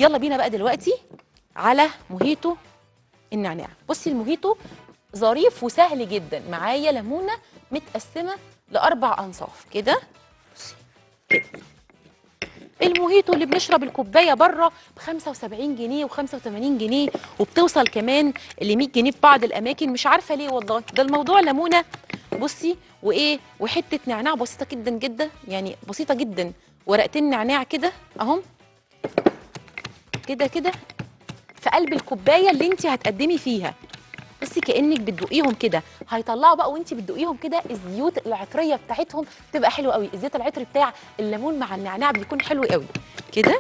يلا بينا بقى دلوقتي على موهيتو النعناع بصي الموهيتو ظريف وسهل جدا معايا ليمونه متقسمه لاربع انصاف كده بصي كده الموهيتو اللي بنشرب الكوبايه بره ب 75 جنيه و85 جنيه وبتوصل كمان ل 100 جنيه في بعض الاماكن مش عارفه ليه والله ده الموضوع ليمونه بصي وايه وحته نعناع بسيطه جدا جدا يعني بسيطه جدا ورقتين نعناع كده اهم كده كده في قلب الكوبايه اللي انت هتقدمي فيها بصي كانك بتدوقيهم كده هيطلعوا بقى وانت بتدوقيهم كده الزيوت العطريه بتاعتهم بتبقى حلوه قوي الزيت العطري بتاع الليمون مع النعناع بيكون حلو قوي كده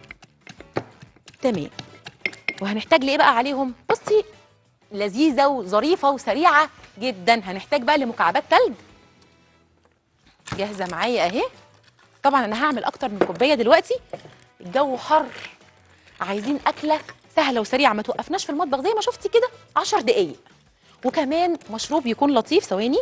تمام وهنحتاج لايه بقى عليهم بصي لذيذه وظريفه وسريعه جدا هنحتاج بقى لمكعبات تلج جاهزه معايا اهي طبعا انا هعمل اكتر من كوبايه دلوقتي الجو حر عايزين اكله سهله وسريعه ما توقفناش في المطبخ زي ما شفتي كده 10 دقايق وكمان مشروب يكون لطيف ثواني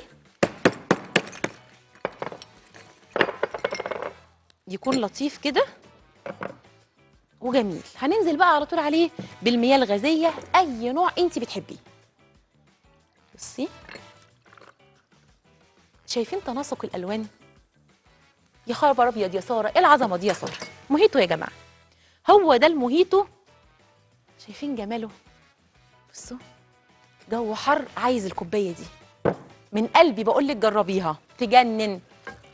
يكون لطيف كده وجميل هننزل بقى على طول عليه بالمياه الغازيه اي نوع انت بتحبيه بصي شايفين تناسق الالوان يا خبر ابيض يا ساره ايه العظمه دي يا ساره موهيتو يا جماعه هو ده الموهيتو شايفين جماله بصوا جو حر عايز الكوبايه دي من قلبي بقول لك جربيها تجنن